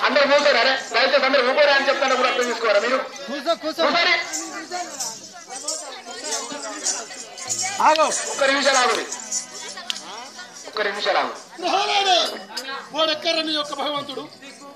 అందరూ కూర్చోరు అరే దయచేసి అందరూ ఊకోరా అని చెప్తాను కూడా అర్థం చేసుకోరా మీరు కూర్చో కూర్చో కూర్చోరి ఆగో ఒక్క నిమిషాలు ఆగురి ఒక్క నిమిషాలు ఆగు గ్రహాలే వాడెక్కర నీ యొక్క భగవంతుడు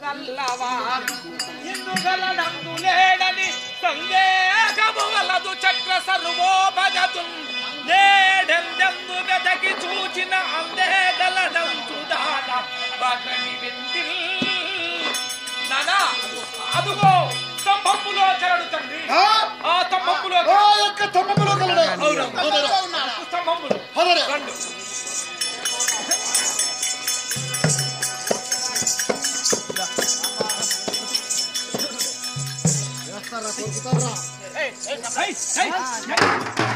లేడని సందేహము వలదు చక్ర సర్వోపగతు నేడెందెందు వెదకి చూచిన అందేగలడంచుదాన బగని విందిల్ నానా అదుగో స్తంభములో చరడు తండ్రి ఆ? ఆ స్తంభములో ఆ యొక్క తమ్మములో కలడే స్తంభములు పదరే రండు ఏయ్, ఏయ్, ఏయ్.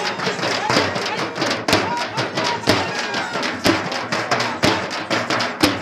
ఆ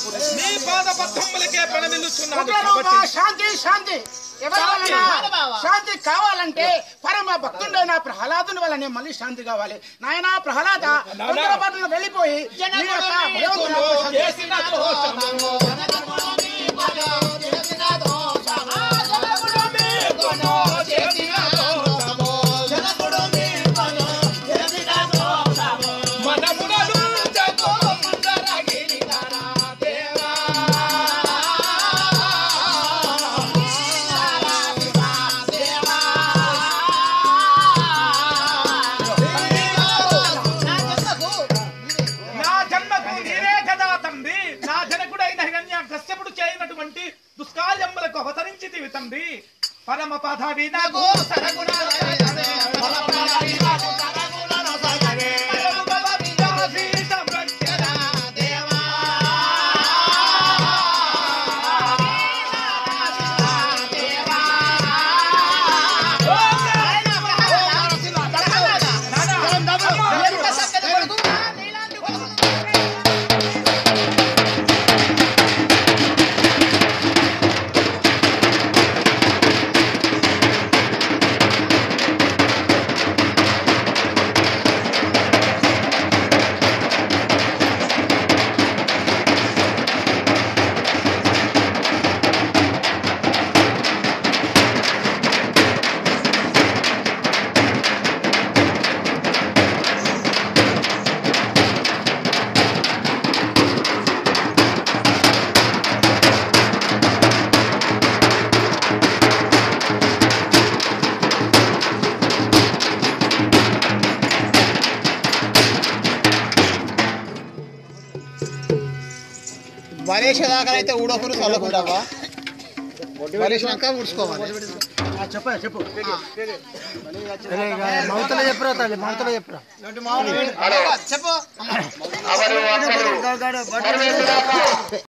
నీ పాద పద్మములకే ప్రణమిల్లుచున్నాను ఉగ్రరూప, కాబట్టి శాంతి శాంతి ఎవరి శాంతి. వలన? శాంతి కావాలంటే పరమ భక్తుడైన ప్రహ్లాదుని వల్లనే మళ్ళీ శాంతి కావాలి నాయనా ప్రహ్లాద తొందరపాటున వెళ్ళిపోయి నీ యొక్క భగవంతుని యొక్క శాంతి- చేసిన దోషము మనమునలు జగో ముందరగిరిదరా దేవా నా జన్మకు నీరే కదా తండ్రి నా జనకుడైన హిరణ్య కశ్యపుడు చేయనటువంటి దుష్కార్యములకు అవతరించితివి తండ్రి పరమ పదవి నాకు వరేసేదాకా అయితే ఊడొకరు చల్లకుంటావా వరేసినాక ఊడ్చుకోవాలి చెప్ప చెప్పు మమతలో చెప్పురా తల్లి మమతలో చెప్పురా చెప్పు అవరు అక్కరు పరమేశ్వర